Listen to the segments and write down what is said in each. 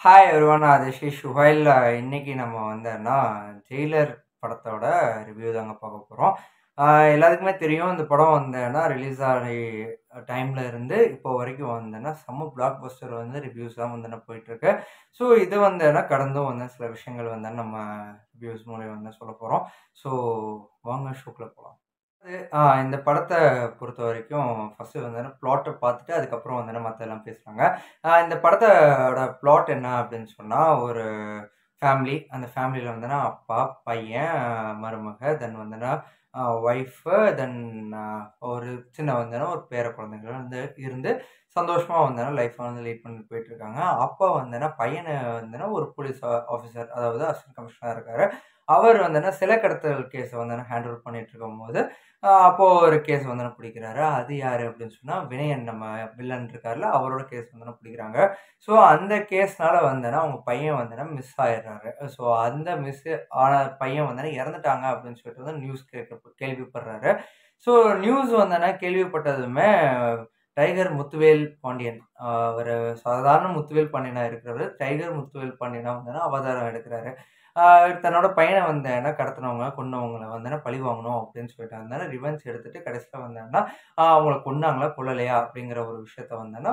Hi everyone this is Suhail இன்னைக்கு நம்ம வந்தோன்னா ஜெயிலர் படத்தோட ரிவ்யூ தாங்க பார்க்க போகிறோம் எல்லாத்துக்குமே தெரியும் இந்த படம் வந்தேன்னா ரிலீஸ் ஆன டைமில் இருந்து இப்போ வரைக்கும் வந்தேன்னா செம்ம பிளாக் பஸ்டர் வந்து ரிவ்யூஸ் தான் வந்து போயிட்டுருக்கு ஸோ இது வந்தேன்னா கடந்தும் வந்து சில விஷயங்கள் வந்து நம்ம ரிவ்யூஸ் மூலியம் வந்து சொல்ல போகிறோம் ஸோ வாங்க ஷோக்கில் போகலாம் ஆ இந்த படத்தை பொறுத்த வரைக்கும் ஃபஸ்ட்டு வந்து ப்ளாட்டை பார்த்துட்டு அதுக்கப்புறம் வந்து மற்ற எல்லாம் பேசுகிறாங்க இந்த படத்தோட ப்ளாட் என்ன அப்படின்னு சொன்னால் ஒரு ஃபேமிலி அந்த ஃபேமிலியில் வந்துன்னா அப்பா பையன் மருமக தென் வந்துன்னா ஒய்ஃபு தென் ஒரு சின்ன வந்துன்னா ஒரு பேர குழந்தைகள் வந்து இருந்து சந்தோஷமாக வந்தேன்னா லைஃப்பை வந்து லீட் பண்ணிட்டு போயிட்டுருக்காங்க அப்பா வந்தேன்னா பையனை வந்துன்னா ஒரு போலீஸ் ஆஃபீஸர் அதாவது அசிஸ்டன்ட் கமிஷனராக இருக்கார் அவர் வந்துன்னா சில கடத்தல் கேஸை வந்து ஹேண்ட் ஓவர் பண்ணிட்டு இருக்கும்போது அப்போது ஒரு கேஸ் வந்து பிடிக்கிறாரு அது யார் அப்படின்னு சொன்னால் வினயன் நம்ம வில்லன் இருக்கார்ல அவரோட கேஸ் வந்து பிடிக்கிறாங்க ஸோ அந்த கேஸ்னால வந்தேன்னா அவங்க பையன் வந்தேன்னா மிஸ் ஆயிடுறாரு ஸோ அந்த மிஸ் ஆன பையன் வந்தேன்னா இறந்துட்டாங்க அப்படின்னு சொல்லிட்டு வந்து நியூஸ் கேட்க கேள்விப்படுறாரு ஸோ நியூஸ் வந்தேன்னா கேள்விப்பட்டதுமே டைகர் முத்துவேல் பாண்டியன் அவர் சாதாரண முத்துவேல் பாண்டியனாக இருக்கிறவர் டைகர் முத்துவேல் பாண்டியனா வந்தேன்னா அவதாரம் எடுக்கிறாரு தன்னோட பையனை வந்தேன்னா கடத்தினவங்க கொன்னவங்களை வந்தேன்னா பழி வாங்கணும் அப்படின்னு சொல்லிட்டு வந்தேன்னா ரிவென்ஸ் எடுத்துட்டு கடைசியில் வந்தேன்னா அவங்கள கொன்னாங்களா கொல்லலையா அப்படிங்கிற ஒரு விஷயத்த வந்தேன்னா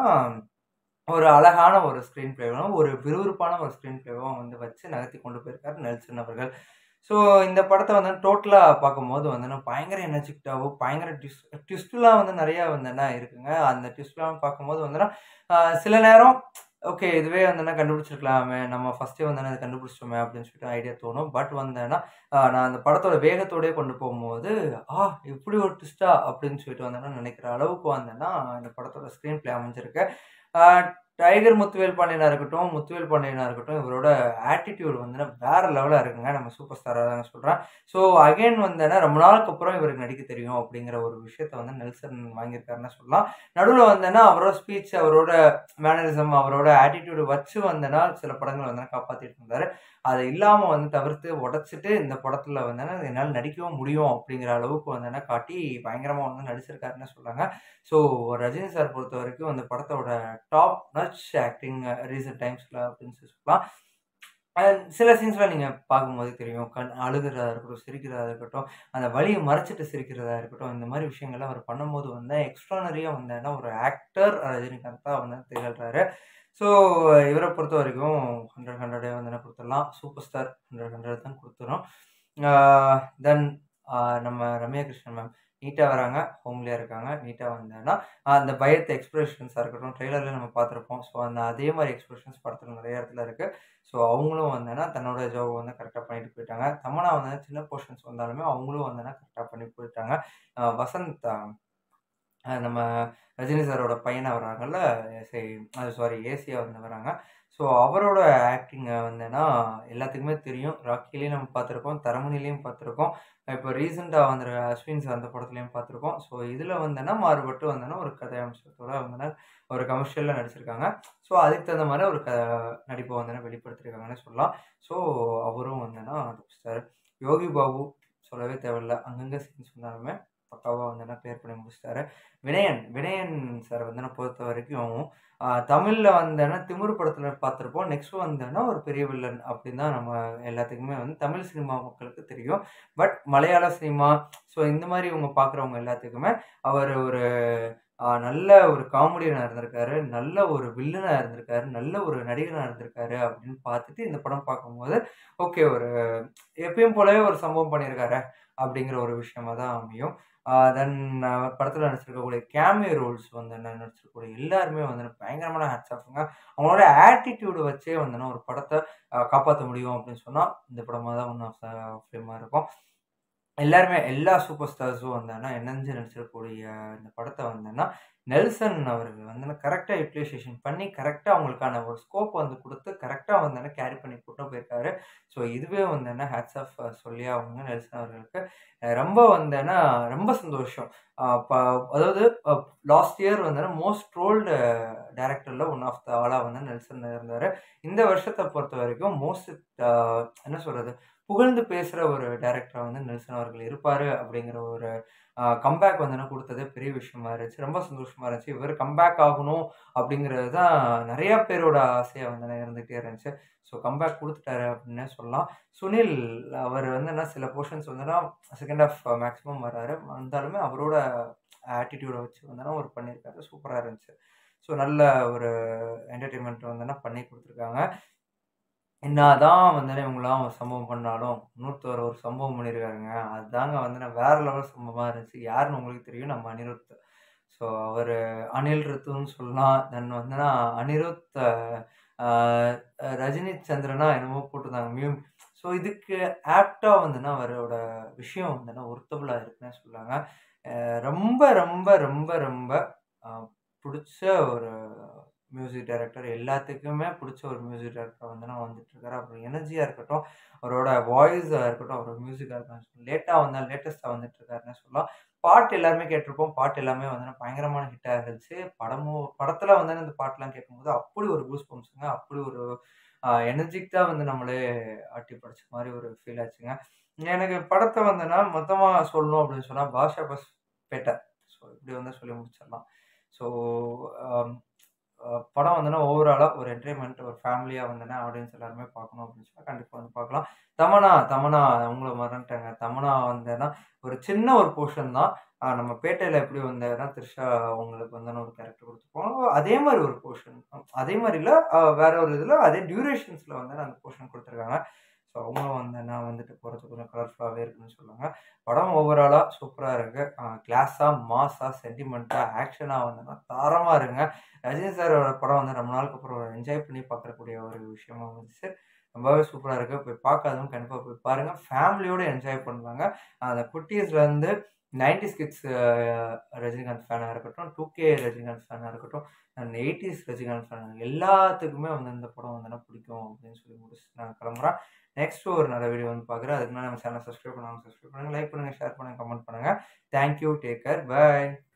ஒரு அழகான ஒரு ஸ்க்ரீன் பிளேவும் ஒரு விறுவிறுப்பான ஒரு ஸ்க்ரீன் பிளேவும் வந்து வச்சு நகர்த்தி கொண்டு போயிருக்காரு நெல்சன் அவர்கள் ஸோ இந்த படத்தை வந்து டோட்டலாக பார்க்கும்போது வந்து பயங்கர எனர்ஜிக்டாகவும் பயங்கர ட்விஸ்ட் ட்விஸ்ட்லாம் வந்து நிறையா வந்துன்னா இருக்குங்க அந்த ட்விஸ்ட்லாம் பார்க்கும்போது வந்துன்னா சில நேரம் ஓகே இதுவே வந்தேன்னா கண்டுபிடிச்சிருக்கலாமே நம்ம ஃபஸ்ட்டே வந்தேன்னா அதை கண்டுபிடிச்சிட்டோமே அப்படின்னு சொல்லிட்டு ஐடியா தோணும் பட் வந்தேன்னா நான் அந்த படத்தோட வேகத்தோடய கொண்டு போகும்போது ஆ இப்படி ஒரு ட்விஸ்டா அப்படின்னு சொல்லிட்டு வந்தேன்னா நினைக்கிற அளவுக்கு வந்தேன்னா இந்த படத்தோட ஸ்க்ரீன் பிளே அமைஞ்சிருக்கு டைகர் முத்துவேல் பாண்டியனாக இருக்கட்டும் முத்துவேல் பாண்டியனாக இருக்கட்டும் இவரோட ஆட்டிடியூட் வந்து வேற லெவலாக இருக்குங்க நம்ம சூப்பர் ஸ்டாராக தாங்க சொல்கிறேன் ஸோ அகைன் வந்தேன்னா ரொம்ப நாளுக்கு அப்புறம் இவருக்கு நடிக்க தெரியும் அப்படிங்கிற ஒரு விஷயத்த வந்து நெல்சன் வாங்கியிருக்காருன்னு சொல்லலாம் நடுவில் வந்தேன்னா அவரோட ஸ்பீச் அவரோட மேனரிசம் அவரோட ஆட்டிடியூடு வச்சு வந்தேன்னா சில படங்கள் வந்து காப்பாற்றிட்டு இருந்தார் அதை இல்லாமல் வந்து தவிர்த்து உடச்சிட்டு இந்த படத்தில் வந்தேன்னா என்னால் நடிக்கவும் முடியும் அப்படிங்கிற அளவுக்கு வந்தேன்னா காட்டி பயங்கரமாக வந்து நடிச்சிருக்காருன்னு சொல்கிறாங்க ஸோ ரஜினி சார் பொறுத்த வரைக்கும் அந்த படத்தோட டாப் நச் ஆக்டிங் ரீசெண்ட் டைம்ஸில் அப்படின்னு சொல்லலாம் சில சீன்ஸ்லாம் நீங்கள் பார்க்கும்போது தெரியும் கண் அழுகிறதா இருக்கட்டும் சிரிக்கிறதா இருக்கட்டும் அந்த வழியை மறைச்சிட்டு சிரிக்கிறதா இருக்கட்டும் இந்த மாதிரி விஷயங்கள்லாம் அவர் பண்ணும்போது வந்து எக்ஸ்ட்ரானரியாக வந்தேன்னா ஒரு ஆக்டர் ரஜினிகாந்த் வந்து திகழ்கிறாரு ஸோ இவரை பொறுத்த வரைக்கும் ஹண்ட்ரட் ஹண்ட்ரடே வந்து என்ன கொடுத்துடலாம் சூப்பர் ஸ்டார் ஹண்ட்ரட் ஹண்ட்ரட் தான் கொடுத்துரும் தென் நம்ம ரம்யா கிருஷ்ணன் மேம் நீட்டாக வராங்க ஹோம்லியாக இருக்காங்க நீட்டாக வந்தேன்னா அந்த பயத்தை எக்ஸ்பிரஷன்ஸாக இருக்கட்டும் ட்ரெய்லரில் நம்ம பார்த்துருப்போம் ஸோ அந்த அதே மாதிரி எக்ஸ்பிரஷன்ஸ் படத்தில் நிறைய இடத்துல இருக்குது ஸோ அவங்களும் வந்தேன்னா தன்னோட ஜாப் வந்து கரெக்டாக பண்ணிட்டு போயிட்டாங்க தமனா வந்து சின்ன போர்ஷன்ஸ் வந்தாலுமே அவங்களும் வந்தேன்னா கரெக்டாக பண்ணி போயிட்டாங்க வசந்த் நம்ம ரஜினி சாரோட பையனை வராங்கல்ல சரி அது சாரி ஏசியாக வந்து வராங்க ஸோ அவரோட ஆக்டிங்கை வந்தேன்னா எல்லாத்துக்குமே தெரியும் ராக்கிலையும் நம்ம பார்த்துருக்கோம் தரமணிலையும் பார்த்துருக்கோம் இப்போ ரீசெண்டாக வந்துற அஸ்வின்ஸ் அந்த படத்துலையும் பார்த்துருக்கோம் ஸோ இதில் வந்தேன்னா மாறுபட்டு வந்தேன்னா ஒரு கதை அம்சத்தோட வந்தேன்னா ஒரு கமர்ஷியலில் நடிச்சிருக்காங்க ஸோ அதுக்கு தகுந்த மாதிரி ஒரு க நடிப்பை வந்தேன்னா வெளிப்படுத்திருக்காங்கன்னு சொல்லலாம் ஸோ அவரும் வந்தேன்னா சார் யோகி பாபு சொல்லவே தேவையில்ல அங்கங்கே சீன்ஸ் வந்தாலுமே பக்காவாக வந்து கிளியர் பண்ணி முடிச்சிட்டாரு வினயன் வினயன் சார் வந்து நான் பொறுத்த வரைக்கும் தமிழில் வந்தேன்னா திமிரு படத்தில் பார்த்துருப்போம் நெக்ஸ்ட் வந்தேன்னா ஒரு பெரிய வில்லன் அப்படின்னு தான் நம்ம எல்லாத்துக்குமே வந்து தமிழ் சினிமா மக்களுக்கு தெரியும் பட் மலையாள சினிமா ஸோ இந்த மாதிரி இவங்க பார்க்குறவங்க எல்லாத்துக்குமே அவர் ஒரு நல்ல ஒரு காமெடியனாக இருந்திருக்காரு நல்ல ஒரு வில்லனாக இருந்திருக்காரு நல்ல ஒரு நடிகனாக இருந்திருக்காரு அப்படின்னு பார்த்துட்டு இந்த படம் பார்க்கும்போது ஓகே ஒரு எப்பயும் போலவே ஒரு சம்பவம் பண்ணியிருக்காரு அப்படிங்கிற ஒரு விஷயமா தான் அமையும் தென் படத்தில் நடிச்சிருக்கக்கூடிய கேமியோ ரோல்ஸ் வந்து என்ன நடிச்சிருக்கக்கூடிய எல்லாருமே வந்து பயங்கரமான ஹேட்ஸ் ஆஃபுங்க அவங்களோட ஆட்டிடியூடு வச்சே வந்து ஒரு படத்தை காப்பாற்ற முடியும் அப்படின்னு சொன்னால் இந்த படமாக தான் ஒன்று ஃபிலிமாக இருக்கும் எல்லாருமே எல்லா சூப்பர் ஸ்டார்ஸும் வந்தேன்னா இணைஞ்சு நடிச்சிருக்கக்கூடிய இந்த படத்தை வந்தேன்னா நெல்சன் அவர்கள் வந்து கரெக்டாக யூட்டிலைசேஷன் பண்ணி கரெக்டாக அவங்களுக்கான ஒரு ஸ்கோப் வந்து கொடுத்து கரெக்டாக வந்தேன்னா கேரி பண்ணி கூட்டம் போயிருக்காரு ஸோ இதுவே வந்தேன்னா ஹேட்ஸ் ஆஃப் சொல்லி அவங்க நெல்சன் அவர்களுக்கு ரொம்ப வந்தேன்னா ரொம்ப சந்தோஷம் அ ப அதாவது அ லாஸ்ட் இயர் வந்து மோஸ்ட் ட்ரோல்டு டைரக்டர்ல ஒன் ஆஃப் த ஆளா வந்து நெல்சன் இருந்தாரு. இந்த வருஷத்த பொறுத்தவரைக்கும் மோஸ்ட் அ என்ன சொல்றது? புகழ்ந்து பேசுற ஒரு டைரக்டரா வந்து நெல்சன் அவர்கள் இருப்பாரு அப்படிங்கிற ஒரு அ கம்பேக் வந்து குடுத்ததே பெரிய விஷயமா இருந்துச்சு. ரொம்ப சந்தோஷமா இருந்துச்சு. இவரு கம்பேக் ஆகணும் அப்படிங்கிறது தான் நெறைய பேரோட ஆசையா வந்து இருந்துகிட்டே இருந்துச்சு. ஸோ கம்பேக் குடுத்துட்டாரு அப்படின்னே சொல்லலாம். சுனில் அவர் வந்து என்ன சில போர்ஷன்ஸ் வந்துனா செகண்ட் ஹாஃப் மேக்ஸிமம் வராரு. வந்தாலுமே அவரோட ஆட்டிட்யூட வச்சு வந்துனா ஒரு பண்ணியிருக்காரு. சூப்பரா இருந்துச்சு. ஸோ நல்ல ஒரு என்டர்டெயின்மென்ட் வந்துனா பண்ணி குடுத்துருக்காங்க. என்னதான் வந்து இவங்கலாம் ஒரு சம்பவம் பண்ணாலும், இன்னொருத்தர் ஒரு சம்பவம் பண்ணியிருக்காருங்க. அதுதாங்க வந்து வேற லெவல் சம்பவமா இருந்துச்சு. யாருன்னு உங்களுக்கு தெரியும். நம்ம அனிருத். ஸோ அவரு அனில் ரித்துன்னு சொல்லலாம். தென் வந்துனா அனிருத் அ ரஜினி சந்திரனா என்னமோ போட்டிருந்தாங்க மீம். ஸோ இதுக்கு ஆப்ட்டா வந்துனா அவரோட விஷயம் வந்துனா ஒர்த்தபுளா இருக்குன்னே சொல்லாங்க. அ ரொம்ப ரொம்ப ரொம்ப ரொம்ப அ புடிச்ச ஒரு மியூசிக் டைரக்டர். எல்லாத்துக்குமே புடிச்ச ஒரு மியூசிக் டைரக்டரா வந்துனா வந்துட்டுருக்காரு. அப்புறம் எனர்ஜியா இருக்கட்டும், அவரோட வாய்ஸா இருக்கட்டும், அவரோட மியூசிக்கா இருக்கட்டும், லேட்டா வந்தா லேட்டஸ்ட்டா வந்துட்டுருக்காருன்னே சொல்லலாம். பாட்டு எல்லாருமே கேட்டுருப்போம். பாட்டு எல்லாமே வந்து பயங்கரமான ஹிட்டா இருந்துச்சு. படமும் படத்துல வந்து இந்த பாட்டுலாம் கேட்கும்போது அப்படி ஒரு கூஸ் பம்ப்ஸ்ங்க. அப்படி ஒரு அ எனர்ஜிட்டிக்கா வந்து நம்மளே ஆட்டி படைச்ச மாரி ஒரு ஃபீல் ஆச்சுங்க. எனக்கு படத்த வந்துனா மொத்தமா சொல்லணும் அப்படின்னு சொன்னா பாஷா பஸ் பேட்ட. ஸோ இப்படி வந்து சொல்லி முடிச்சிடலாம். ஸோ அம் அ படம் வந்துனா ஓவராலா ஒரு என்டர்டெயின்மென்ட் ஒரு ஃபேமிலியா வந்துனா ஆடியன்ஸ் எல்லாருமே பார்க்கணும் அப்படின்னு சொன்னா கண்டிப்பா வந்து பார்க்கலாம். தமன்னா தமன்னா உங்கள மறந்துட்டேங்க. தமன்னா வந்துனா ஒரு சின்ன ஒரு போர்ஷன் தான். அ நம்ம பேட்டையில எப்படி வந்துனா த்ரிஷா அவங்களுக்கு வந்துனா ஒரு கேரக்டர் குடுத்துருப்பாங்களோ, அதே மாரி ஒரு போர்ஷன். அதே மாரி இல்ல. அ வேற ஒரு இதுல அதே டியூரேஷன்ஸ்ல வந்து அந்த போர்ஷன் குடுத்துருக்காங்க. ஸோ அவங்களும் வந்துனா வந்துட்டு போறதுக்கு கொஞ்சம் கலர்ஃபுல்லாவே இருக்குன்னு சொன்னாங்க. படம் ஓவராலா சூப்பரா இருக்கு. அ கிளாஸா, மாஸா, சென்டிமென்ட்டா, ஆக்ஷனா வந்துனா தரமா இருக்குங்க. ரஜினி சாரோட படம் வந்து ரொம்ப நாளுக்கு அப்புறம் என்ஜாய் பண்ணி பார்க்கக்கூடிய ஒரு விஷயமா இருந்துச்சு. ரொம்பவே சூப்பரா இருக்கு. போய் பார்க்காதவங்க கண்டிப்பா போய் பாருங்க. ஃபேமிலியோட என்ஜாய் பண்ணலாங்க. அந்த குட்டீஸ்லருந்து 90ஸ் கிட்ஸ் அ ரஜினிகாந்த் ஃபேனா இருக்கட்டும், 2கே ரஜினிகாந்த் ஃபேனா இருக்கட்டும், அண்ட் 80ஸ் ரஜினிகாந்த் ஃபேன் எல்லாத்துக்குமே வந்து இந்த படம் வந்துனா பிடிக்கும் அப்படின்னு சொல்லி முடிச்சுட்டு நான் கிளம்புறேன். நெக்ஸ்ட் ஒரு நல்ல வீடியோ வந்து பார்க்குறேன். அதுக்கு முன்னாடி நம்ம சேனல சப்ஸ்கிரைப் பண்ணாம சப்ஸ்கிரைப் பண்ணுங்க. லைக் பண்ணுங்க, ஷேர் பண்ணுங்க, கமெண்ட் பண்ணுங்க. Thank you. Take care. Bye.